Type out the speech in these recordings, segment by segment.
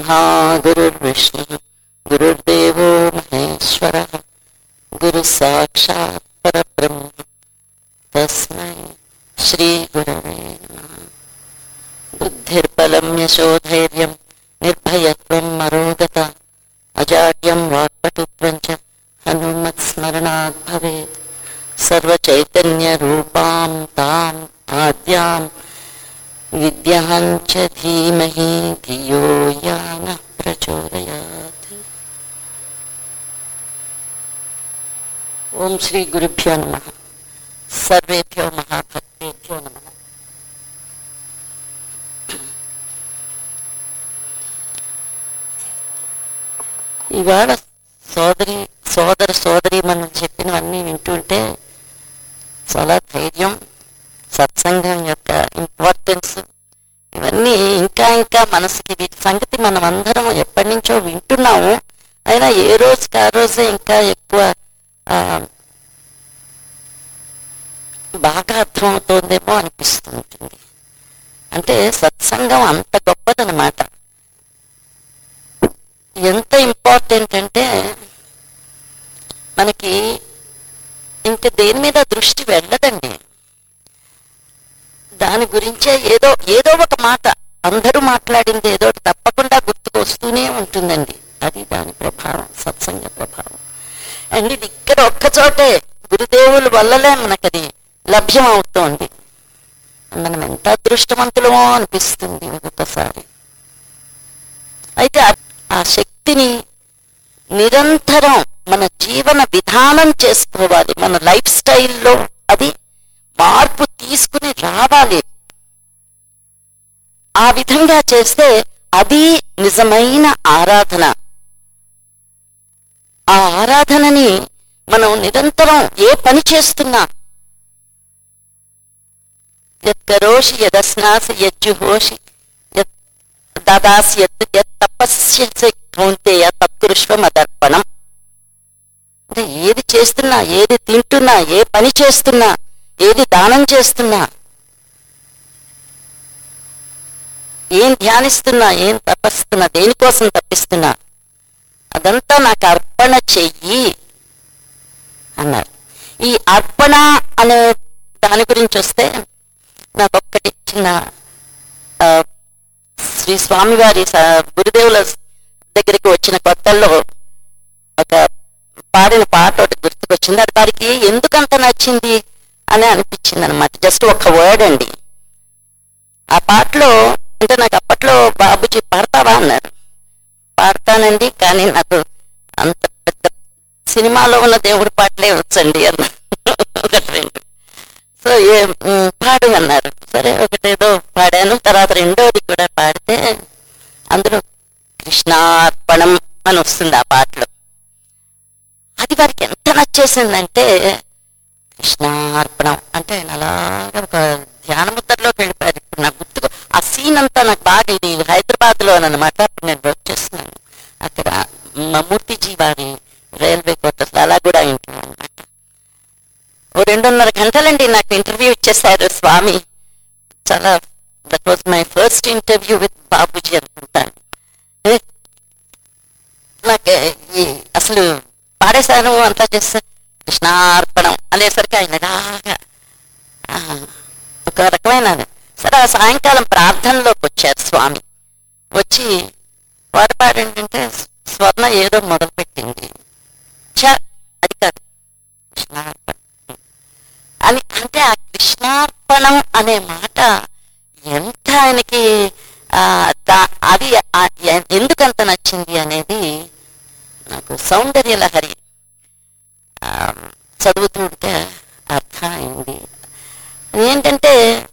गुरुर्ब्रह्मा गुरुर्विष्णुः गुरुर्देवो महेश्वरः गुरुः साक्षात् परब्रह्म तस्मै श्रीगुरवे नमः बुद्धिर्बलं यशोधैर्यं निर्भयत्वं मरोगता अजाड्यं वाक्पटुत्वं च हनुमत्स्मरणात् भवेत् सर्वचैतन्यरूपां ताम् आद्यां विद्यां च धीमहि धियो या नः प्रचोदयात् ॐ श्रीगुरुभ्यो नमः सर्वेभ्यो महाभक्तेभ्यो नमः ఇవాళ సోదరి సోదర సోదరి మనం చెప్పినవన్నీ వింటుంటే చాలా ధైర్యం సత్సంగం యొక్క ఇంపార్టెన్స్ ఇవన్నీ ఇంకా ఇంకా మనసుకి వీటి సంగతి మనం అందరం ఎప్పటి నుంచో వింటున్నాము అయినా ఏ రోజుకి ఆ రోజే ఇంకా ఎక్కువ ఆ, బాగా అర్థమవుతోందేమో అనిపిస్తుంటుంది అంటే సత్సంగం అంత గొప్పదనమాట ఎంత ఇంపార్టెంట్ అంటే మనకి ఇంక దేని మీద దృష్టి వెళ్ళదండి దాని గురించే ఏదో ఏదో ఒక మాట అందరూ మాట్లాడింది ఏదో ఒకటి తప్పకుండా గుర్తుకు వస్తూనే ఉంటుందండి అది దాని ప్రభావం సత్సంగ ప్రభావం అండ్ ఇది ఇక్కడ ఒక్క చోటే గురుదేవుల వల్లలే మనకది లభ్యం అవుతోంది మనం ఎంత అదృష్టవంతులమో అనిపిస్తుంది ఒక్కొక్కసారి అయితే ఆ- ఆ శక్తిని నిరంతరం మన జీవన విధానం చేసుకోవాలి మన లైఫ్ స్టైల్లో అది మార్పు తీసుకుని రావాలి ఆ విధంగా చేస్తే అది నిజమైన ఆరాధన ఆ ఆరాధనని మనం నిరంతరం ఏ పని చేస్తున్నా యత్కరోషి యదస్నాసి యజ్జుహోషి యత్ దాదాసి యత్ యత్ తపస్య కౌంతేయ తత్కృష్వ మదర్పణం అంటే ఏది చేస్తున్నా ఏది తింటున్నా ఏ పని చేస్తున్నా ఏది దానం చేస్తున్నా ఏం ధ్యానిస్తున్నా ఏం తపస్తున్నా దేనికోసం తప్పిస్తున్నా అదంతా నాకు అర్పణ చెయ్యి అన్నారు ఈ అర్పణ అనే దాని గురించి వస్తే నాకు ఒక్కటి చిన్న ఆ, శ్రీ స్వామివారి స- గురుదేవుల దగ్గరికి వచ్చిన కొత్తల్లో ఒక పాడిన పాట ఒకటి గుర్తుకొచ్చింది అది వారికి ఎందుకంత నచ్చింది అని అనిపించింది అనమాట జస్ట్ ఒక వర్డ్ అండి ఆ పాటలో అంటే నాకు అప్పట్లో బాబుజీ పాడతావా అన్నారు పాడతానండి కానీ నాకు అంత పెద్ద సినిమాలో ఉన్న దేవుడి పాటలే వచ్చండి అన్న ఒకటి రెండు సో ఏ మ్, పాడు అన్నారు సరే ఒకటేదో పాడాను తర్వాత రెండోది కూడా పాడితే అందులో కృష్ణార్పణం అని వస్తుంది ఆ పాటలో అది వారికి ఎంత నచ్చేసిందంటే కృష్ణార్పణం అంటే ఆయన అలాగా ఒక ధ్యాన ముద్రలోకి వెళ్ళిపోయారు ఇప్పుడు నాకు గుర్తుకు ఆ సీన్ అంతా నాకు బాగా ఇది హైదరాబాద్ లో అనమాట అప్పుడు నేను వర్క్ చేస్తున్నాను అక్కడ మమూర్తిజీ వారి రైల్వే క్వార్టర్స్ అలా కూడా ఇంట్లో అనమాట ఓ రెండున్నర గంటలండి నాకు ఇంటర్వ్యూ ఇచ్చేశారు స్వామి చాలా that was my first interview with Babuji అనుకుంటాను ఏ, నాకు ఈ అసలు పాడేశాను అంతా చేస్తే కృష్ణార్పణం అనేసరికి ఆయన బాగా ఆ, ఒక రకమైన సరే ఆ సాయంకాలం ప్రార్థనలోకి వచ్చారు స్వామి వచ్చి వాడు పాడేంటంటే స్వర్ణ ఏదో మొదలుపెట్టింది ఛ అది కాదు కృష్ణార్పణం అని అంటే ఆ కృష్ణార్పణం అనే మాట ఎంత ఆయనకి ఆ, దా- అది ఆ- ఎ- ఎందుకంత నచ్చింది అనేది నాకు సౌందర్య లహరి ఆ, చదువుతుంటే అర్థమైంది ఏంటంటే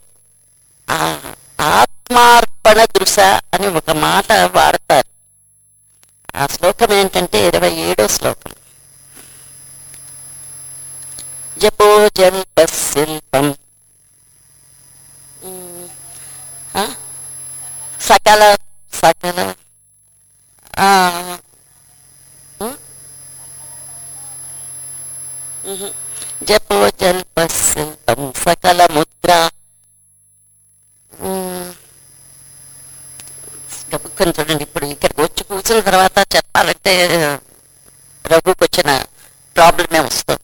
ఆ ఆత్మార్పణ దృశ అని ఒక మాట వాడతారు ఆ శ్లోకం ఏంటంటే ఇరవై ఏడో శ్లోకం జపో జల్ప శిల్పం ఉమ్, ఆ? సకల సకల ఆ, ఉమ్, ఉహు. జపో జల్ప శిల్పం సకల ముద్ర ఉమ్, ఇంకా గబుక్కని చూడండి ఇప్పుడు ఇక్కడికి వచ్చి కూర్చున్న తర్వాత చెప్పాలంటే రఘుకి వచ్చిన ప్రాబ్లమే వస్తుంది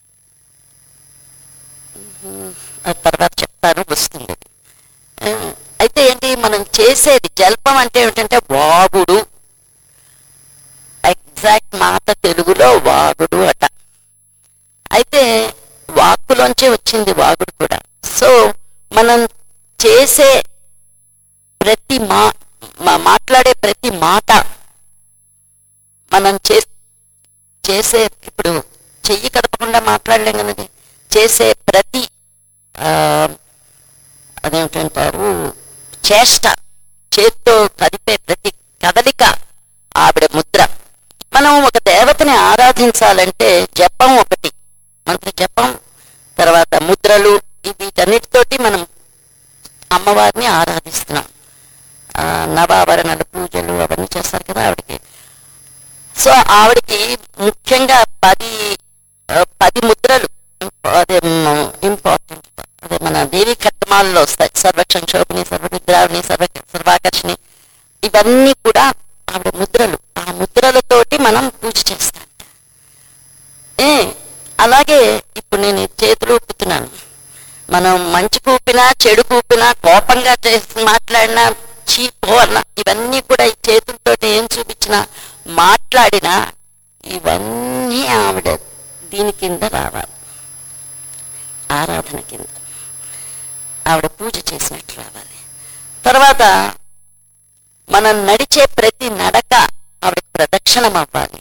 ఉమ్, ఆ తర్వాత చెప్తాను వస్తుంది ఆ, అయితే ఏంటి మనం చేసేది జల్పం అంటే ఏమిటంటే వాగుడు ఎగ్జాక్ట్ మాట తెలుగులో వాగుడు అట అయితే వాక్కులోంచే వచ్చింది వాగుడు కూడా సో మనం చేసే ప్రతి మా మా- మాట్లాడే ప్రతి మాట మనం చే చేసే ఇప్పుడు చెయ్యి కదపకుండా మాట్లాడలేం కదండి చేసే ప్రతి ఆ, అదేమిటంటారు చేష్ట చేత్తో కదిపే ప్రతి కదలిక ఆవిడ ముద్ర మనం ఒక దేవతని ఆరాధించాలంటే జపం ఒకటి మంత్ర జపం తర్వాత ముద్రలు ఈ వీటన్నిటితోటి మనం అమ్మవారిని ఆరాధిస్తున్నాం ఆ, నవాభరణాలు పూజలు అవన్నీ చేస్తారు కదా ఆవిడకి సో ఆవిడకి ముఖ్యంగా పది ఆ, పది ముద్రలు అదే ఇంపార్టెంట్ అదే మన దేవి కట్టమాలలో వస్తాయి సర్వక్షంక్షోభిని సర్వనిద్రావిని సర్వ సర్వాకర్షిణి ఇవన్నీ కూడా ఆవిడ ముద్రలు ఆ ముద్రలతోటి మనం పూజ చేస్తాం ఏ అలాగే ఇప్పుడు నేను ఈ చేతులు ఊపుతున్నాను మనం మంచి కూపినా చెడు కూపినా కోపంగా చేసి మాట్లాడినా చీపో అన్న ఇవన్నీ కూడా ఈ చేతులతో ఏం చూపించినా మాట్లాడినా ఇవన్నీ ఆవిడ దీని కింద రావాలి ఆరాధన కింద ఆవిడ పూజ చేసినట్టు రావాలి తర్వాత మనం నడిచే ప్రతి నడక ఆవిడ ప్రదక్షిణం అవ్వాలి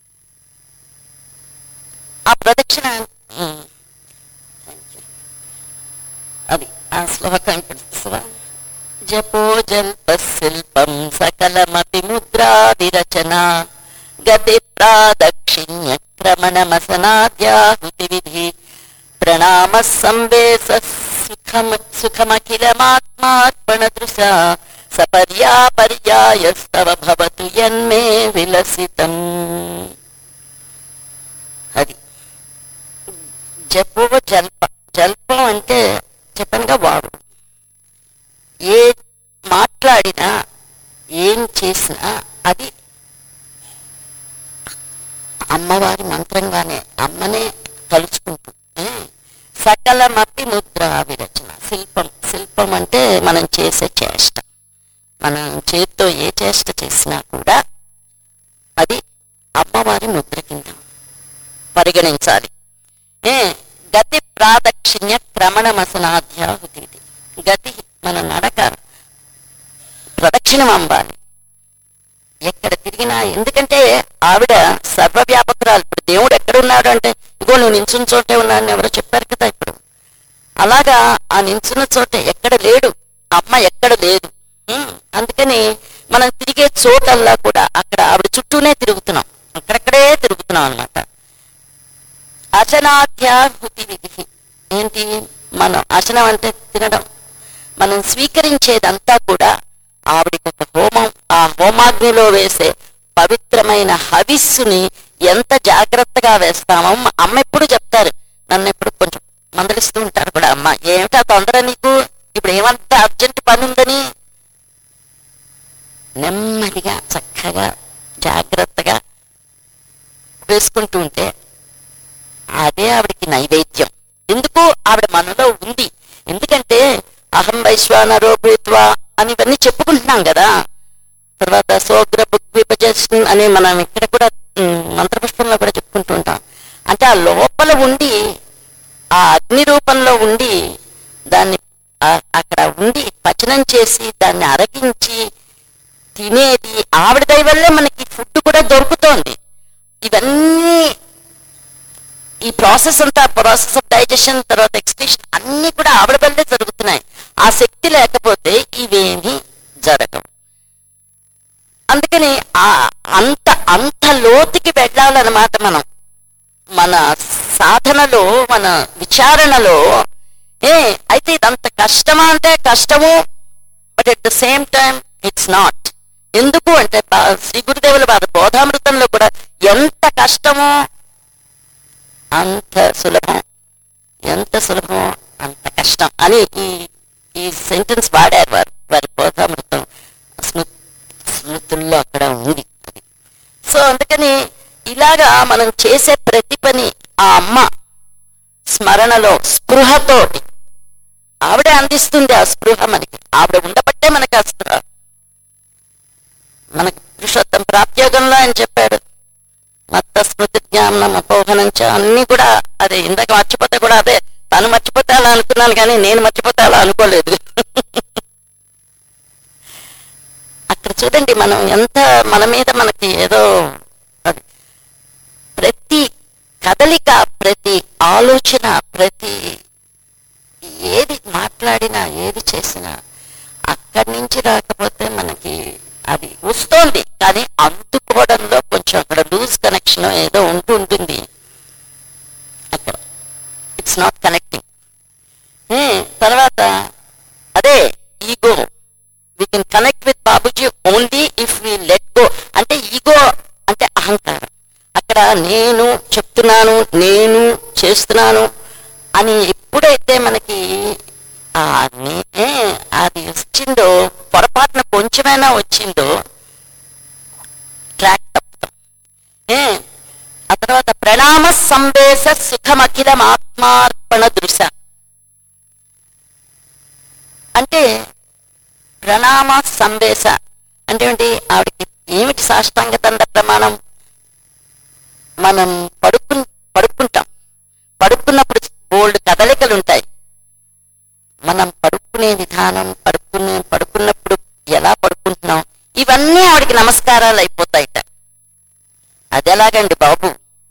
ఆ ప్రదక్షిణ ఉమ్, thank you. అది ఆ శ్లోకం ఇప్పుడు చూసావా? జపో జల్ప శిల్పం సకలమపి ముద్రా విరచన గతి ప్రాదక్షిణ్య క్రమణమసనాద్యాహుతి విధి ప్రణామ సంవేశ సుఖమ సుఖమఖిలమాత్మార్పణ దృశ సపర్యాపర్యాయస్తవ భవతు యన్మే విలసితం అది జపో జల్ప జల్పం అంటే చెప్పనుగా వాడు ఏ మాట్లాడినా ఏం చేసినా అది అమ్మవారి మంత్రంగానే అమ్మనే తలుచుకుంటూ ఏ? సకలమపి ముద్ర విరచన శిల్పం శిల్పం అంటే మనం చేసే చేష్ట మనం చేత్తో ఏ చేష్ట చేసినా కూడా అది అమ్మవారి ముద్ర కింద పరిగణించాలి ఏ గతి ప్రాదక్షిణ్య క్రమణమసనాధ్యాహుతి ఇది. గతి మన నడక ప్రదక్షిణం అంబాలి ఎక్కడ తిరిగినా ఎందుకంటే ఆవిడ సర్వవ్యాపకురాలు ఇప్పుడు దేవుడు ఎక్కడున్నాడు అంటే ఇగో నువ్వు నించున్న చోటే ఉన్నాడని ఎవరో చెప్పారు కదా ఇప్పుడు అలాగా ఆ నించున్న చోట ఎక్కడ లేడు అమ్మ ఎక్కడ లేదు ఉమ్, అందుకని మనం తిరిగే చోటల్లా కూడా అక్కడ ఆవిడ చుట్టూనే తిరుగుతున్నాం అక్కడక్కడే తిరుగుతున్నాం అన్నమాట అచనాధ్యాహుతి విధి ఏంటి మనం అచనం అంటే తినడం మనం స్వీకరించేదంతా కూడా ఆవిడికి ఒక హోమం ఆ హోమాగ్నిలో వేసే పవిత్రమైన హవిస్సుని ఎంత జాగ్రత్తగా వేస్తామో మా అమ్మ ఎప్పుడు చెప్తారు నన్ను ఎప్పుడు కొంచెం మందలిస్తూ ఉంటారు కూడా అమ్మ ఏమిటా తొందర నీకు ఇప్పుడు ఏమంత అర్జెంట్ పని ఉందని నెమ్మదిగా చక్కగా జాగ్రత్తగా వేసుకుంటూ ఉంటే అదే ఆవిడకి నైవేద్యం ఎందుకు ఆవిడ మనలో ఉంది ఎందుకంటే అహం వైశ్వానరో భూత్వా అని ఇవన్నీ చెప్పుకుంటున్నాం కదా తర్వాత సోగ్ర బుక్ విభజన్ అని మనం ఇక్కడ కూడా ఉమ్, మంత్రపుష్పంలో కూడా చెప్పుకుంటూ ఉంటాం అంటే ఆ లోపల ఉండి ఆ అగ్ని రూపంలో ఉండి దాన్ని ఆ- అక్కడ ఉండి పచనం చేసి దాన్ని అరగించి తినేది ఆవిడ దయ వల్లే మనకి ఫుడ్ కూడా దొరుకుతోంది ఇవన్నీ ఈ ప్రాసెస్ అంతా ప్రాసెస్ ఆఫ్ డైజెషన్ తర్వాత ఎక్స్క్రీషన్ అన్ని కూడా ఆవిడ వల్లే జరుగుతున్నాయి ఆ శక్తి లేకపోతే ఇవేమీ జరగవు అందుకని ఆ అంత అంత లోతుకి వెళ్ళాలన్నమాట మనం మన సాధనలో మన విచారణలో ఏ అయితే ఇదంత కష్టమా అంటే కష్టము but at the same time it's not ఎందుకు అంటే బా- శ్రీ గురుదేవుల వారి బోధామృతంలో కూడా ఎంత కష్టమో అంత సులభం ఎంత సులభమో అంత కష్టం అని ఈ ఈ సెంటెన్స్ వాడారు వారు వారి బోధామృతం స్మృ స్మరణలో స్పృహతోటి ఆవిడే అందిస్తుంది ఆ స్పృహ మనకి ఆవిడ ఉండబట్టే మనకి ఆ స్పృహ మనకి పురుషోత్తం ప్రాప్యోగంలో ఆయన చెప్పాడు మత్త స్మృతి జ్ఞానం అపోహనం చ అన్ని కూడా అదే ఇందాక మర్చిపోతే కూడా అదే తను మర్చిపోతే అలా అనుకున్నాను కానీ నేను మర్చిపోతే అలా అనుకోలేదు అక్కడ చూడండి మనం ఎంత మన మీద మనకి ఏదో అది ప్రతి కదలిక ప్రతి ఆలోచన ప్రతి ఏది మాట్లాడినా ఏది చేసినా అక్కడి నుంచి రాకపోతే మనకి అది వస్తోంది కానీ అందుకోవడంలో కొంచెం అక్కడ లూజ్ కనెక్షన్ ఏదో ఉంటూ ఉంటుంది అక్కడ ఇట్స్ నాట్ కనెక్టింగ్ తర్వాత అదే ego we can connect with Babuji only if we let go అంటే ఈగో అంటే అహంకారం అక్కడ నేను చెప్తున్నాను నేను చేస్తున్నాను అని ఎప్పుడైతే మనకి ఆ నే అది వచ్చిందో పొరపాటున కొంచెమైనా వచ్చిందో ట్రాక్ తప్పుతాం ఏ ఆ తర్వాత ప్రణామ సంవేశ సుఖమఖిలం ఆత్మార్పణ దృశ అంటే ప్రణామ సంవేశ అంటే ఏంటి ఆవిడకి ఏమిటి సాష్టాంగ తండ ప్రమాణం మనం పడుకు పడుకుంటాం పడుకున్నప్పుడు బోల్డ్ కదలికలు ఉంటాయి మనం పడుకునే విధానం పడుకునే పడుకున్నప్పుడు ఎలా పడుకుంటున్నాం ఇవన్నీ ఆవిడకి నమస్కారాలు అయిపోతాయిట అది ఎలాగండి బాబు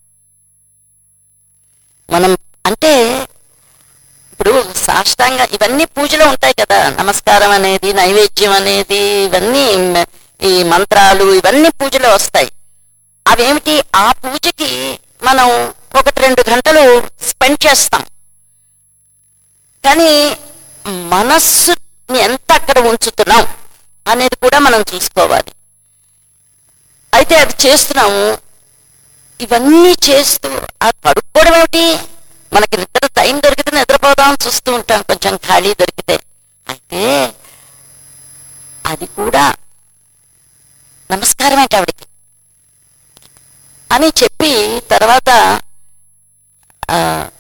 మనం అంటే ఇప్పుడు సాష్టాంగ ఇవన్నీ పూజలో ఉంటాయి కదా నమస్కారం అనేది నైవేద్యం అనేది ఇవన్నీ మ- ఈ మంత్రాలు ఇవన్నీ పూజలో వస్తాయి అవేమిటి ఆ పూజకి మనం ఒకటి రెండు గంటలు స్పెండ్ చేస్తాం కానీ మనస్సుని ఎంత అక్కడ ఉంచుతున్నాం అనేది కూడా మనం చూసుకోవాలి అయితే అది చేస్తున్నాము ఇవన్నీ చేస్తూ ఆ పడుకోవడం ఏమిటి మనకి నిద్ర టైం దొరికితే నిద్రపోదాం చూస్తూ ఉంటాం కొంచెం ఖాళీ దొరికితే అయితే అది కూడా నమస్కారం ఏంటి ఆవిడకి అని చెప్పి తర్వాత ఆ,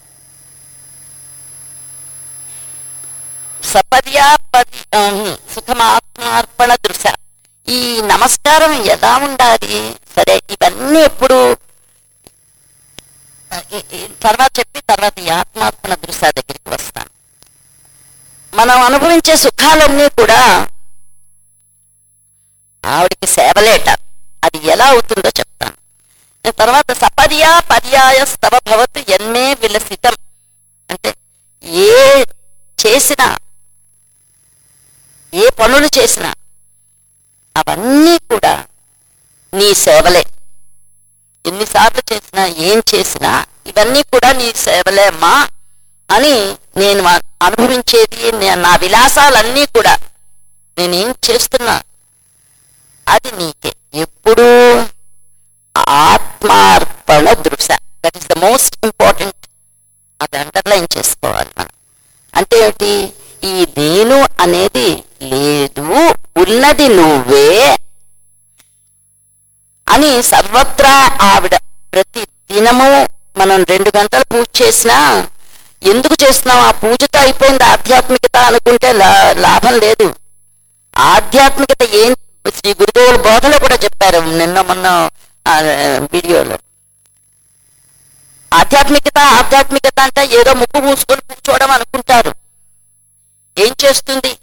సపర్యా పది ఆహ్, సుఖమాత్మార్పణ దృశ ఈ నమస్కారం ఎలా ఉండాలి సరే ఇవన్నీ ఎప్పుడు ఆ, ఈ- ఈ తర్వాత చెప్పి తర్వాత ఈ ఆత్మార్పణ దృశ దగ్గరికి వస్తాను మనం అనుభవించే సుఖాలన్నీ కూడా ఆవిడికి సేవలేట అది ఎలా అవుతుందో చెప్తాను తర్వాత సపర్యా పర్యాయ స్తవ భవతు ఎన్మే విలసితం అంటే ఏ చేసినా ఏ పనులు చేసినా అవన్నీ కూడా నీ సేవలే ఎన్నిసార్లు చేసినా ఏం చేసినా ఇవన్నీ కూడా నీ సేవలే అమ్మా అని నేను ఆ- అనుభవించేది నే- నా విలాసాలన్నీ కూడా నేనేం చేస్తున్నా అది నీకే ఎప్పుడూ ఆత్మార్పణ దృశ that is the most important అది అండర్లైన్ చేసుకోవాలి మనం అంటే ఏమిటి ఈ నేను అనేది లేదు ఉన్నది నువ్వే అని సర్వత్రా ఆవిడ ప్రతి దినము మనం రెండు గంటలు పూజ చేసినా ఎందుకు చేస్తున్నాం ఆ పూజతో అయిపోయింది ఆధ్యాత్మికత అనుకుంటే లా- లాభం లేదు ఆధ్యాత్మికత ఏం శ్రీ గురుదేవుల బోధలో కూడా చెప్పారు నిన్న మొన్న ఆ, వీడియోలో ఆధ్యాత్మికత ఆధ్యాత్మికత అంటే ఏదో ముక్కు మూసుకొని కూర్చోవడం అనుకుంటారు ఏం చేస్తుంది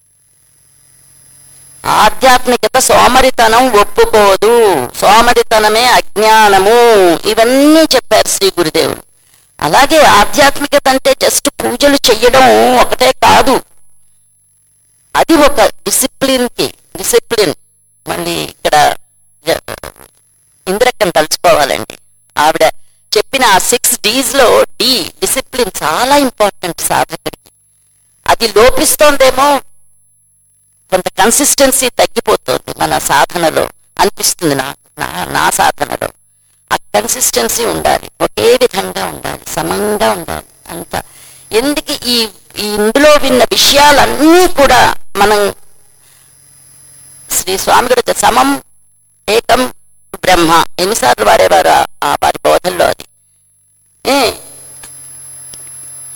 ఆధ్యాత్మికత సోమరితనం ఒప్పుకోదు సోమరితనమే అజ్ఞానము ఇవన్నీ చెప్పారు శ్రీ గురుదేవుడు అలాగే ఆధ్యాత్మికత అంటే జస్ట్ పూజలు చెయ్యడం ఒకటే కాదు అది ఒక డిసిప్లిన్ కి డిసిప్లిన్ మళ్ళీ ఇక్కడ జ- ఇంద్రక్కని తలుచుకోవాలండి ఆవిడ చెప్పిన ఆ సిక్స్ డీస్ లో డి డిసిప్లిన్ చాలా ఇంపార్టెంట్ సాధకుడికి అది లోపిస్తోందేమో కొంత కన్సిస్టెన్సీ తగ్గిపోతుంది మన సాధనలో అనిపిస్తుంది నా నా నా సాధనలో ఆ కన్సిస్టెన్సీ ఉండాలి ఒకే విధంగా ఉండాలి సమంగా ఉండాలి అంత ఎందుకు ఈ ఈ ఇందులో విన్న విషయాలన్నీ కూడా మనం శ్రీ స్వామి గారు సమం ఏకం బ్రహ్మ ఎన్నిసార్లు వాడేవారు ఆ- ఆ వారి బోధల్లో అది ఏ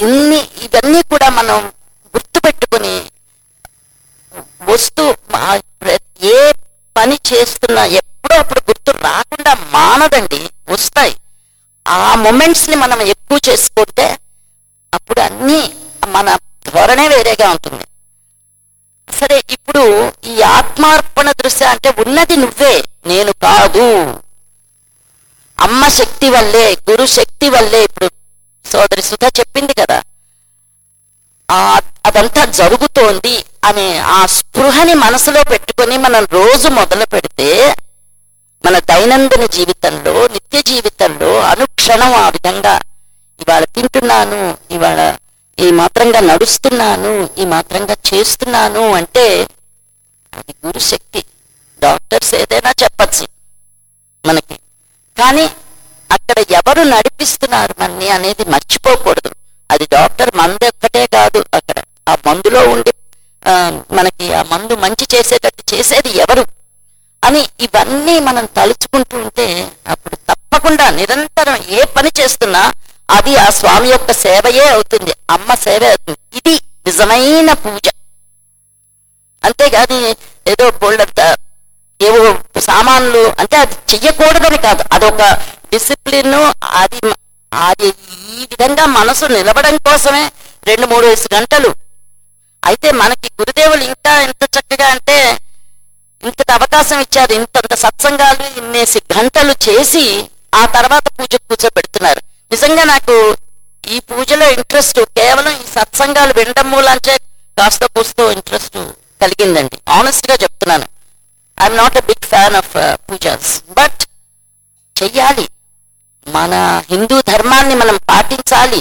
వస్తూ మా- ప్ర- ఏ పని చేస్తున్నా ఎప్పుడో అప్పుడు గుర్తు రాకుండా మానదండి వస్తాయి ఆ మొమెంట్స్ ని మనం ఎక్కువ చేసుకుంటే అప్పుడు అన్నీ మన ధోరణే వేరేగా ఉంటుంది సరే ఇప్పుడు ఈ ఆత్మార్పణ దృశ్య అంటే ఉన్నది నువ్వే నేను కాదు అమ్మ శక్తి వల్లే గురు శక్తి వల్లే ఇప్పుడు సోదరి సుధ చెప్పింది కదా ఆ అదంతా జరుగుతోంది అనే ఆ స్పృహని మనసులో పెట్టుకొని మనం రోజు మొదలు పెడితే మన దైనందిన జీవితంలో నిత్య జీవితంలో అనుక్షణం ఆ విధంగా ఇవాళ తింటున్నాను ఇవాళ ఈ మాత్రంగా నడుస్తున్నాను ఈ మాత్రంగా చేస్తున్నాను అంటే అది గురుశక్తి డాక్టర్స్ ఏదైనా చెప్పచ్చు మనకి కానీ అక్కడ ఎవరు నడిపిస్తున్నారు మనని అనేది మర్చిపోకూడదు అది డాక్టర్ మందు ఒక్కటే కాదు అక్కడ ఆ మందులో ఉండి ఆ, మనకి ఆ మందు మంచి చేసేటట్టు చేసేది ఎవరు అని ఇవన్నీ మనం తలుచుకుంటూ ఉంటే అప్పుడు తప్పకుండా నిరంతరం ఏ పని చేస్తున్నా అది ఆ స్వామి యొక్క సేవయే అవుతుంది అమ్మ సేవే అవుతుంది ఇది నిజమైన పూజ అంతేగాని ఏదో బోల్డంత ఏవో సామాన్లు అంటే అది చెయ్యకూడదని కాదు అదొక డిసిప్లిన్ అది మ- అది ఈ విధంగా మనసు నిలవడం కోసమే రెండు మూడు వేసు గంటలు అయితే మనకి గురుదేవులు ఇంకా ఎంత చక్కగా అంటే ఇంతటి అవకాశం ఇచ్చారు ఇంతంత సత్సంగాలు ఇన్నేసి గంటలు చేసి ఆ తర్వాత పూజ కూర్చోబెడుతున్నారు నిజంగా నాకు ఈ పూజలో ఇంట్రెస్ట్ కేవలం ఈ సత్సంగాలు వినడం మూలంచే కాస్త కూస్తో ఇంట్రెస్ట్ కలిగిందండి ఆనెస్ట్ గా చెప్తున్నాను I'm not a big fan of pujas but చెయ్యాలి మన హిందూ ధర్మాన్ని మనం పాటించాలి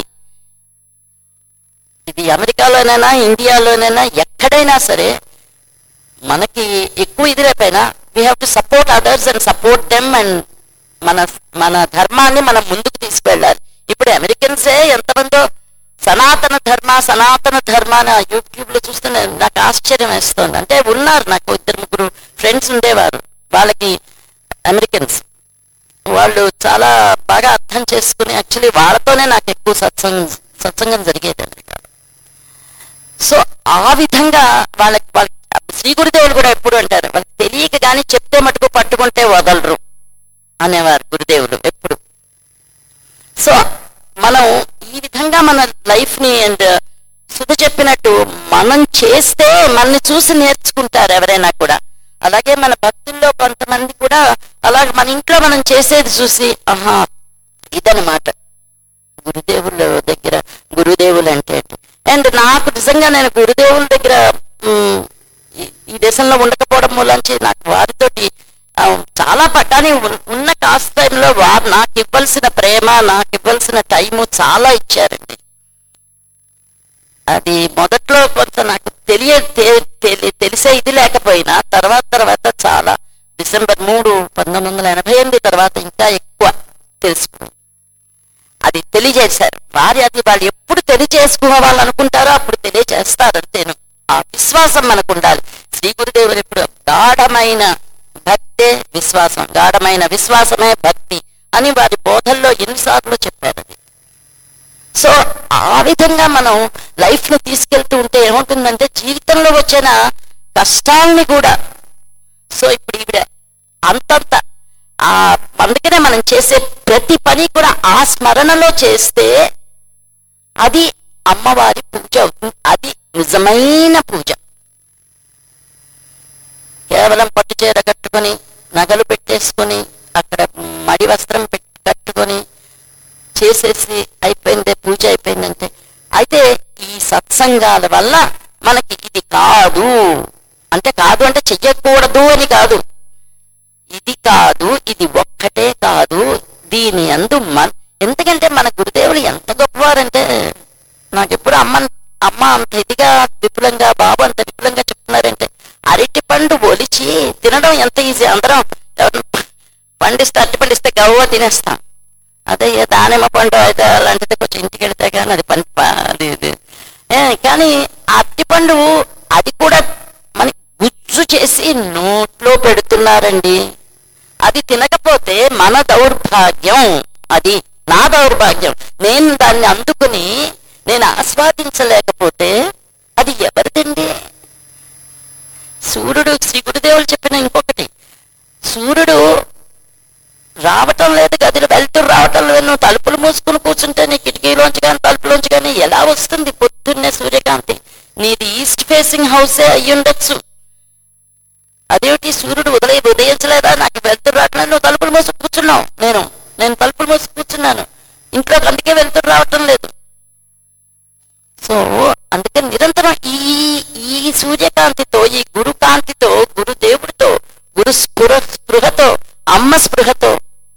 ఇది అమెరికాలోనైనా ఇండియాలోనైనా ఎక్కడైనా సరే మనకి ఎక్కువ ఇది లేకపోయినా we have to support others and support them and మన మన ధర్మాన్ని మనం ముందుకు తీసుకెళ్ళాలి ఇప్పుడు అమెరికన్సే ఎంతమందో సనాతన ధర్మ సనాతన ధర్మ అని యూట్యూబ్ లో చూస్తున్నా నాకు ఆశ్చర్యం వేస్తుంది అంటే ఉన్నారు నాకు ఇద్దరు ముగ్గురు ఫ్రెండ్స్ ఉండేవారు వాళ్ళకి అమెరికన్స్ వాళ్ళు చాలా బాగా అర్థం చేసుకుని యాక్చువల్లీ వాళ్ళతోనే నాకు ఎక్కువ సత్సంగం సత్సంగం జరిగేది అమెరికా సో ఆ విధంగా వాళ్ళకి వాళ్ళకి శ్రీ గురుదేవులు కూడా ఎప్పుడు అంటారు వాళ్ళకి తెలియక కానీ చెప్తే మటుకు పట్టుకుంటే వదలరు అనేవారు గురుదేవులు ఎప్పుడు సో మనం ఈ విధంగా మన లైఫ్ ని అండ్ సుధ చెప్పినట్టు మనం చేస్తే మనని చూసి నేర్చుకుంటారు ఎవరైనా కూడా అలాగే మన భక్తుల్లో కొంతమంది కూడా అలాగే మన ఇంట్లో మనం చేసేది చూసి ఆహా ఇదనమాట గురుదేవుల దగ్గర గురుదేవులు అంటే అండ్ నాకు నిజంగా నేను గురుదేవుల దగ్గర మ్, ఈ- ఈ దేశంలో ఉండకపోవడం మూలంచి నాకు వారితోటి ఆ, చాలా ప- కానీ ఉన్- ఉన్న కాస్త టైంలో వారు నాకు ఇవ్వాల్సిన ప్రేమ నాకు ఇవ్వాల్సిన టైము చాలా ఇచ్చారండి అది మొదట్లో కొంత నాకు తెలియ తె- తెలి- తెలిసే ఇది లేకపోయినా తర్వాత తర్వాత చాలా డిసెంబర్ మూడు పంతొమ్మిది వందల ఎనభై ఎనిమిది తర్వాత ఇంకా ఎక్కువ తెలుసుకున్నాను అది తెలియజేశారు వారి అది వాళ్ళు ఎప్పుడు తెలియజేసుకునే వాళ్ళు అనుకుంటారో అప్పుడు తెలియజేస్తారు అంతేను ఆ విశ్వాసం మనకు ఉండాలి శ్రీ గురుదేవులు ఎప్పుడు గాఢమైన భక్తే విశ్వాసం గాఢమైన విశ్వాసమే భక్తి అని వారి బోధల్లో ఎన్నిసార్లు చెప్పారు అది సో ఆ విధంగా మనం లైఫ్ ను తీసుకెళ్తూ ఉంటే ఏముంటుందంటే జీవితంలో వచ్చిన కష్టాల్ని కూడా సో ఇప్పుడు ఈవిడ అంతంత ఆ అందుకనే మనం చేసే ప్రతి పని కూడా ఆ స్మరణలో చేస్తే అది అమ్మవారి పూజ అవుతుంది అది నిజమైన పూజ కేవలం పట్టు చీర కట్టుకొని నగలు పెట్టేసుకొని అక్కడ మడి వస్త్రం పెట్టి కట్టుకొని చేసేసి అయిపోయిందే పూజ అయిపోయిందంటే అయితే ఈ సత్సంగాల వల్ల మనకి ఇది కాదు అంటే కాదు అంటే చెయ్యకూడదు అని కాదు ఇది కాదు ఇది ఒక్కటే కాదు దీని అందు మన ఎందుకంటే మన గురుదేవులు ఎంత గొప్పవారంటే నాకు ఎప్పుడు అమ్మ అమ్మ అంత ఇదిగా విపులంగా బాబు అంత విపులంగా చెప్తున్నారంటే అరటి పండు ఒలిచి తినడం ఎంత ఈజీ అందరం ఎవరిని పండిస్తే అరటి పండిస్తే గవ్వ తినేస్తాం అదే ఏ దానిమ్మ పండు అయితే అలాంటిది కొంచెం ఇంటికి వెళ్తే కానీ అది పని ప- అది ఇది ఏ, కానీ ఆ అరటి పండు అది కూడా మనకి గుజ్జు చేసి నోట్లో పెడుతున్నారండి అది తినకపోతే మన దౌర్భాగ్యం అది నా దౌర్భాగ్యం నేను దాన్ని అందుకుని నేను ఆస్వాదించలేకపోతే అది ఎవరిదండి సూర్యుడు శ్రీ గురుదేవులు చెప్పిన ఇంకొకటి సూర్యుడు రావటం లేదు గదిలో వెళ్తురు రావటం లేదు నువ్వు తలుపులు మూసుకుని కూర్చుంటే నీ కిటికీలోంచి కానీ తలుపులోంచి కానీ ఎలా వస్తుంది పొద్దున్నే సూర్యకాంతి నీది ఈస్ట్ ఫేసింగ్ హౌసే అయ్యి ఉండొచ్చు అదేమిటి సూర్యుడు ఉదయం ఉదయించలేదా నాకు వెళ్తురు రావట్లేదు నువ్వు తలుపులు మూసుకు కూర్చున్నావు నేను నేను తలుపులు మూసుకు కూర్చున్నాను ఇంట్లో అందుకే వెళ్తురు రావటం లేదు సో అందుకే నిరంతరం ఈ ఈ సూర్యకాంతితో ఈ గురుకాంతితో గురుదేవుడితో గురు స్పృహ స్పృహతో అమ్మ స్పృహతో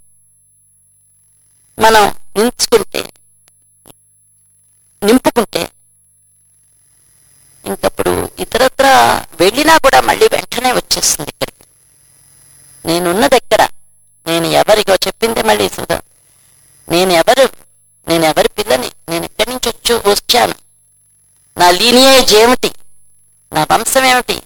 మనం నించుకుంటే నింపుకుంటే ఇంకప్పుడు ఇతరత్ర వెళ్ళినా కూడా మళ్ళీ వెంటనే వచ్చేస్తుంది ఇక్కడికి నేనున్నది ఎక్కడ నేను ఎవరిగో చెప్పింది మళ్ళీ సుధా నేను ఎవరు నేను ఎవరి పిల్లని నేను ఎక్కడి నుంచి వచ్చి వచ్చాను నా లీనియేజ్ ఏమిటి నా వంశం ఏమిటి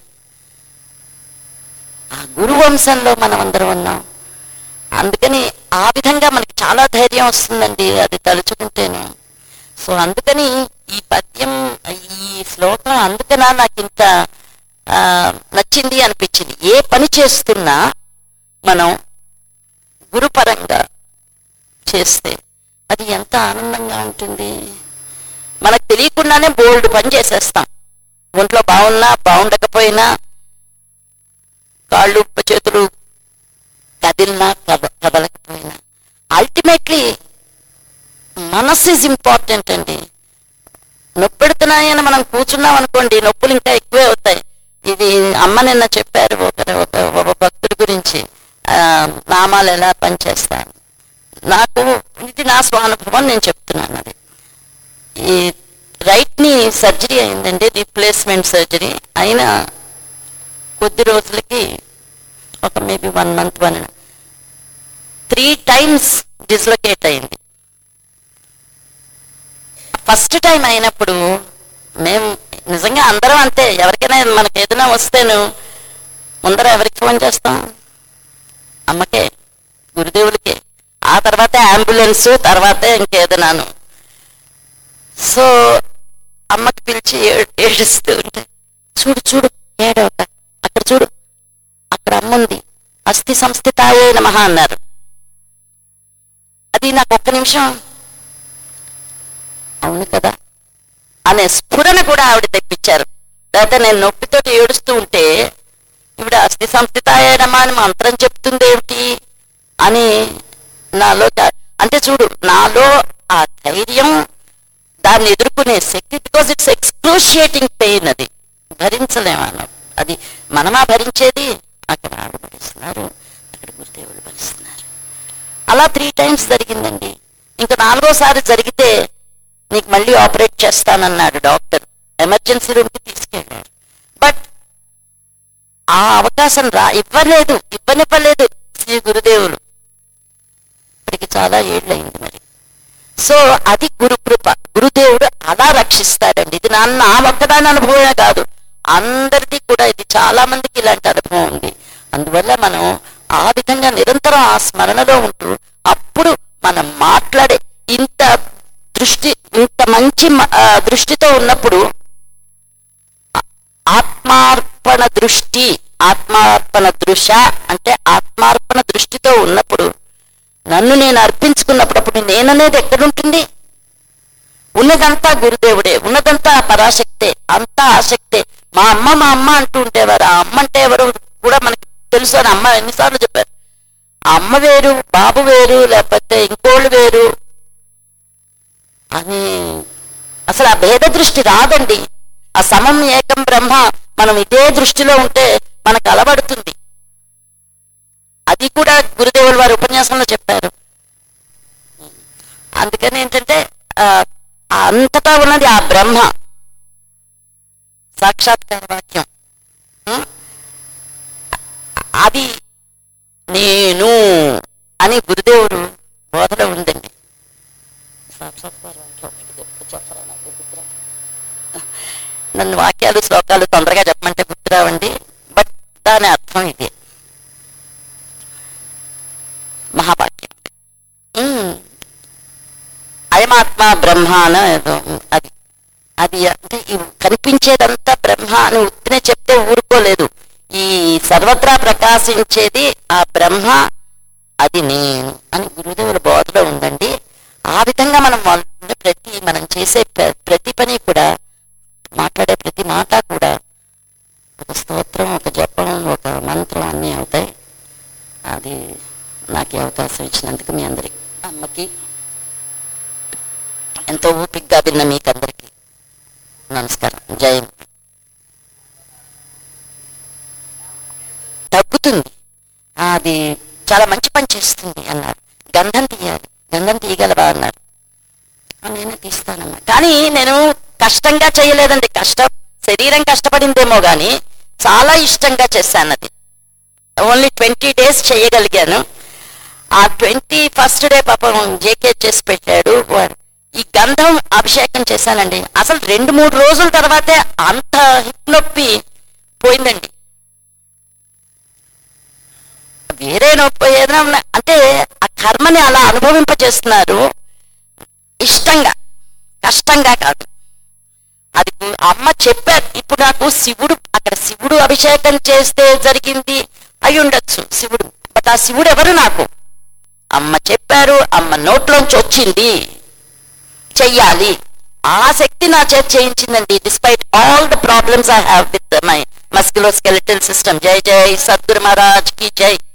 ఆ గురు వంశంలో మనం అందరం ఉన్నాం అందుకని ఆ విధంగా మనకి చాలా ధైర్యం వస్తుందండి అది తలుచుకుంటేనే సో అందుకని ఈ పద్యం ఈ శ్లోకం అందుకనా నాకు ఇంత ఆ, నచ్చింది అనిపించింది ఏ పని చేస్తున్నా మనం గురుపరంగా చేస్తే అది ఎంత ఆనందంగా ఉంటుంది మనకు తెలియకుండానే బోల్డ్ పని చేసేస్తాం ఒంట్లో బాగున్నా బాగుండకపోయినా కాళ్ళు చేతులు కదిలినా కద కదలకపోయినా అల్టిమేట్లీ మనస్ ఈజ్ ఇంపార్టెంట్ అండి నొప్పెడుతున్నాయని మనం కూర్చున్నాం అనుకోండి నొప్పులు ఇంకా ఎక్కువే అవుతాయి ఇది అమ్మ నిన్న చెప్పారు ఒక ఒక ఒక భక్తుడి గురించి ఆ, నామాలు ఎలా పనిచేస్తాయి నాకు ఇది నా స్వానుభవం నేను చెప్తున్నాను అది ఈ రైట్ ని సర్జరీ అయిందండి రీప్లేస్మెంట్ సర్జరీ అయినా కొద్ది రోజులకి ఒక maybe one month one three times dislocate అయింది ఫస్ట్ టైం అయినప్పుడు మేము నిజంగా అందరం అంతే ఎవరికైనా మనకి ఏదైనా వస్తేను ముందర ఎవరికి ఫోన్ చేస్తాం అమ్మకే గురుదేవులకే ఆ తర్వాత అంబులెన్స్ తర్వాత ఇంకేదైనాను సో అమ్మకి పిలిచి ఏ- ఏడుస్తూ ఉంటే చూడు చూడు ఏడవక అక్కడ చూడు అక్కడ అమ్ముంది అస్థి సంస్థితాయే నమః అన్నారు అది నాకు ఒక్క నిమిషం అవును కదా అనే స్ఫురణ కూడా ఆవిడ తెప్పించారు లేకపోతే నేను నొప్పితోటి ఏడుస్తూ ఉంటే ఇవిడ అస్థి సంస్థితాయనమా అని మంత్రం చెప్తుంది ఏమిటి అని నాలో కా- అంటే చూడు నాలో ఆ ధైర్యం దాన్ని ఎదుర్కొనే శక్తి బికాజ్ ఇట్స్ ఎక్స్క్రూషియేటింగ్ పెయిన్ అది భరించలేమను అది మనమా భరించేది అక్కడ ఆవిడ భరిస్తున్నారు అక్కడ గురుదేవుడు భరిస్తున్నారు అలా త్రీ టైమ్స్ జరిగిందండి ఇంకా నాలుగోసారి జరిగితే నీకు మళ్ళీ ఆపరేట్ చేస్తానన్నాడు డాక్టర్ ఎమర్జెన్సీ రూమ్కి తీసుకెళ్ళాడు బట్ ఆ అవకాశం రా ఇవ్వలేదు ఇవ్వనివ్వలేదు శ్రీ గురుదేవులు ఇప్పటికి చాలా ఏళ్ళయింది మరి సో అది గురు కృప గురుదేవుడు అలా రక్షిస్తాడండి ఇది నా నా ఒక్కదాని అనుభవమే కాదు అందరిది కూడా ఇది చాలా మందికి ఇలాంటి అనుభవం ఉంది అందువల్ల మనం ఆ విధంగా నిరంతరం ఆ స్మరణలో ఉంటూ అప్పుడు మనం మాట్లాడే ఇంత దృష్టి ఇంత మంచి మ- ఆ, దృష్టితో ఉన్నప్పుడు ఆత్మార్పణ దృష్టి ఆత్మార్పణ దృశ అంటే ఆత్మార్పణ దృష్టితో ఉన్నప్పుడు నన్ను నేను అర్పించుకున్నప్పుడు అప్పుడు నేననేది ఎక్కడుంటుంది ఉన్నదంతా గురుదేవుడే ఉన్నదంతా ఆ పరాశక్తే అంతా ఆసక్తే మా అమ్మ మా అమ్మ అంటూ ఉండేవారు ఆ అమ్మ అంటే ఎవరు కూడా మనకి తెలుసు అని అమ్మ ఎన్నిసార్లు చెప్పారు ఆ అమ్మ వేరు బాబు వేరు లేకపోతే ఇంకోళ్ళు వేరు అని అసలు ఆ భేద దృష్టి రాదండి ఆ సమం ఏకం బ్రహ్మ మనం ఇదే దృష్టిలో ఉంటే మనకు అలవడుతుంది అది కూడా గురుదేవుల వారి ఉపన్యాసంలో చెప్పారు అందుకని ఏంటంటే ఆ, ఆ అంతటా ఉన్నది ఆ బ్రహ్మ సాక్షాత్కార వాక్యం ఉం? అది నేను అని గురుదేవుడు బోధలో ఉందండి సాక్షాత్కార వాక్యం ఎప్పుడు చెప్పరా నాకు గుర్తురా. నన్ను వాక్యాలు శ్లోకాలు తొందరగా చెప్పమంటే గుర్తురావండి బట్ దాని అర్థం ఇది మహావాక్యం ఉమ్. అయమాత్మ బ్రహ్మ అని ఏదో అది అది అంటే ఇవి కనిపించేదంతా బ్రహ్మ అని ఉత్తినే చెప్తే ఊరుకోలేదు సర్వత్రా ప్రకాశించేది ఆ బ్రహ్మ అది నేను అని గురుదేవుల బోధలో ఉందండి ఆ విధంగా మనం వాళ్ళ ప్రతి మనం చేసే ప్ర- ప్రతి పని కూడా మాట్లాడే ప్రతి మాట కూడా ఒక స్తోత్రం ఒక జపం ఒక మంత్రం అన్నీ అవుతాయి అది నాకు ఈ అవకాశం ఇచ్చినందుకు మీ అందరికి అమ్మకి ఎంతో ఓపికగా విన్న మీకు అందరికీ నమస్కారం జై హింద్. తగ్గుతుంది అది చాలా మంచి పని చేస్తుంది అన్నారు గంధం తీయాలి గంధం తీయగలవా అన్నారు "ఆ, నేనే తీస్తానన్నా కానీ నేను కష్టంగా చేయలేదండి కష్టం శరీరం కష్టపడిందేమో కానీ చాలా ఇష్టంగా చేశాను అది ఓన్లీ ట్వంటీ డేస్ చేయగలిగాను ఆ ట్వంటీ ఫస్ట్ డే పాపం జేకే చేసి పెట్టాడు వాడు ఈ గంధం అభిషేకం చేశానండి అసలు రెండు మూడు రోజుల తర్వాతే అంత హిప్ నొప్పి పోయిందండి వేరే నొప్పి ఏదైనా ఉన్నా అంటే ఆ కర్మని అలా అనుభవింపచేస్తున్నారు ఇష్టంగా కష్టంగా కాదు అది అమ్మ చెప్పారు ఇప్పుడు నాకు శివుడు అక్కడ శివుడు అభిషేకం చేస్తే జరిగింది అయి ఉండొచ్చు శివుడు బట్ ఆ శివుడు ఎవరు నాకు అమ్మ చెప్పారు అమ్మ నోట్లోంచి వచ్చింది చెయ్యాలి ఆ శక్తి నా చేత చేయించిందండి despite all the problems I have with my musculoskeletal system Jai Jai Sadhguru Maharaj కి జై